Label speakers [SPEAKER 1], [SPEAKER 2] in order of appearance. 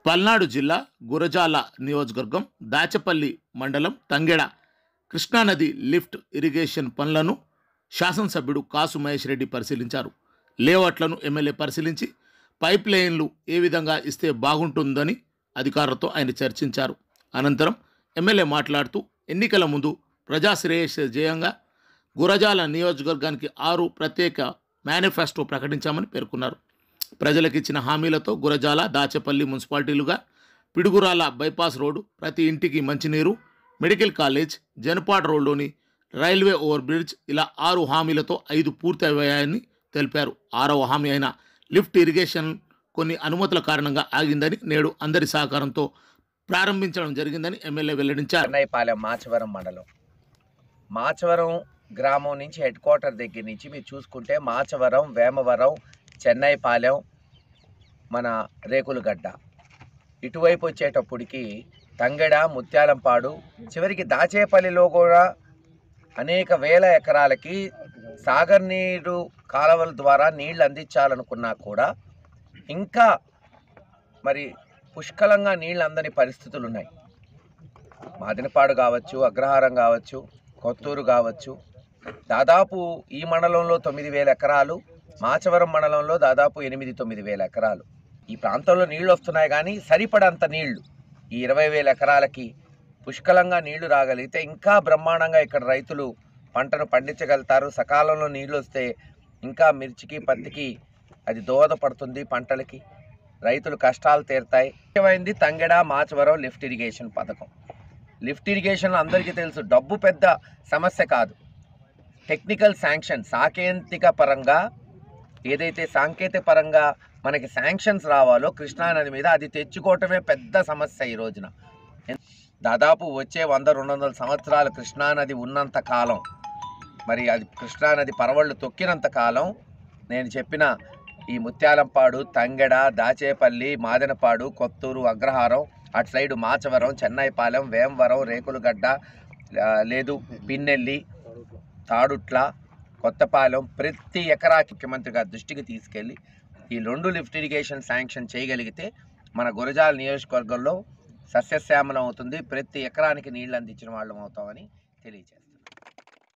[SPEAKER 1] పల్నాడు జిల్లా గురజాల నియోజకవర్గం దాచపల్లి మండలం తంగెడ కృష్ణానది లిఫ్ట్ ఇరిగేషన్ పనులను శాసనసభ్యుడు కాసు మహేష్ రెడ్డి పరిశీలించారు లేఅవుట్లను ఎమ్మెల్యే పరిశీలించి పైప్ లైన్లు ఏ విధంగా ఇస్తే బాగుంటుందని అధికారులతో ఆయన చర్చించారు అనంతరం ఎమ్మెల్యే మాట్లాడుతూ ఎన్నికల ముందు ప్రజా శ్రేయస్సు జయంగా గురజాల నియోజకవర్గానికి ఆరు ప్రత్యేక మేనిఫెస్టో ప్రకటించామని పేర్కొన్నారు ప్రజలకు ఇచ్చిన హామీలతో గురజాల దాచేపల్లి మున్సిపాలిటీలుగా పిడుగురాల బైపాస్ రోడ్డు ప్రతి ఇంటికి మంచినీరు మెడికల్ కాలేజ్ జనపాడ్ రోడ్లోని రైల్వే ఓవర్ బ్రిడ్జ్ ఇలా ఆరు హామీలతో ఐదు పూర్తి అయ్యాయని తెలిపారు ఆరవ హామీ అయిన లిఫ్ట్ ఇరిగేషన్ కొన్ని అనుమతుల కారణంగా ఆగిందని నేడు అందరి సహకారంతో ప్రారంభించడం జరిగిందని ఎమ్మెల్యే వెల్లడించారు
[SPEAKER 2] చెన్నైపాలెం మాచవరం మండలం మాచవరం గ్రామం నుంచి హెడ్ క్వార్టర్ దగ్గర నుంచి మీరు చూసుకుంటే మాచవరం వేమవరం చెన్నైపాలెం మన రేకులగడ్డ ఇటువైపు వచ్చేటప్పటికి తంగెడ ముత్యాలంపాడు చివరికి దాచేపల్లిలో కూడా అనేక వేల ఎకరాలకి సాగర్ నీరు కాలువల ద్వారా నీళ్లు అందించాలనుకున్నా కూడా ఇంకా మరి పుష్కలంగా నీళ్ళు అందని పరిస్థితులు ఉన్నాయి మాదినపాడు కావచ్చు అగ్రహారం కావచ్చు కొత్తూరు కావచ్చు దాదాపు ఈ మండలంలో తొమ్మిది వేల ఎకరాలు మాచవరం మండలంలో దాదాపు ఎనిమిది తొమ్మిది వేల ఎకరాలు ఈ ప్రాంతంలో నీళ్లు వస్తున్నాయి కానీ సరిపడంత నీళ్లు ఈ ఇరవై వేల ఎకరాలకి పుష్కలంగా నీళ్లు రాగలిగితే ఇంకా బ్రహ్మాండంగా ఇక్కడ రైతులు పంటను పండించగలుగుతారు సకాలంలో నీళ్లు వస్తే ఇంకా మిర్చికి పత్తికి అది దోహదపడుతుంది పంటలకి రైతులు కష్టాలు తీరుతాయి ముఖ్యమైనది తంగెడ మాచవరం లిఫ్ట్ ఇరిగేషన్ పథకం లిఫ్ట్ ఇరిగేషన్ అందరికీ తెలుసు డబ్బు పెద్ద సమస్య కాదు టెక్నికల్ శాంక్షన్ సాంకేతిక పరంగా ఏదైతే సాంకేతిక పరంగా మనకి శాంక్షన్స్ రావాలో కృష్ణానది మీద అది తెచ్చుకోవటమే పెద్ద సమస్య ఈ రోజున దాదాపు వచ్చే వంద రెండు వందల సంవత్సరాలు కృష్ణానది ఉన్నంత కాలం మరి అది కృష్ణానది పరవళ్ళు తొక్కినంత కాలం నేను చెప్పిన ఈ ముత్యాలంపాడు తంగెడ దాచేపల్లి మాదనపాడు కొత్తూరు అగ్రహారం అటు సైడు మాచవరం చెన్నైపాలెం వేమవరం రేకులగడ్డ ఆ, లేదు పిన్నెల్లి తాడుట్ల కొత్తపాలెం ప్రతి ఎకరాకి ముఖ్యమంత్రి గారి దృష్టికి తీసుకెళ్ళి ఈ రెండు లిఫ్ట్ ఇరిగేషన్ శాంక్షన్ చేయగలిగితే మన గురజాల నియోజకవర్గంలో సస్యశ్యామలం అవుతుంది ప్రతి ఎకరానికి నీళ్ళు అందించిన వాళ్ళం అవుతామని తెలియజేస్తాం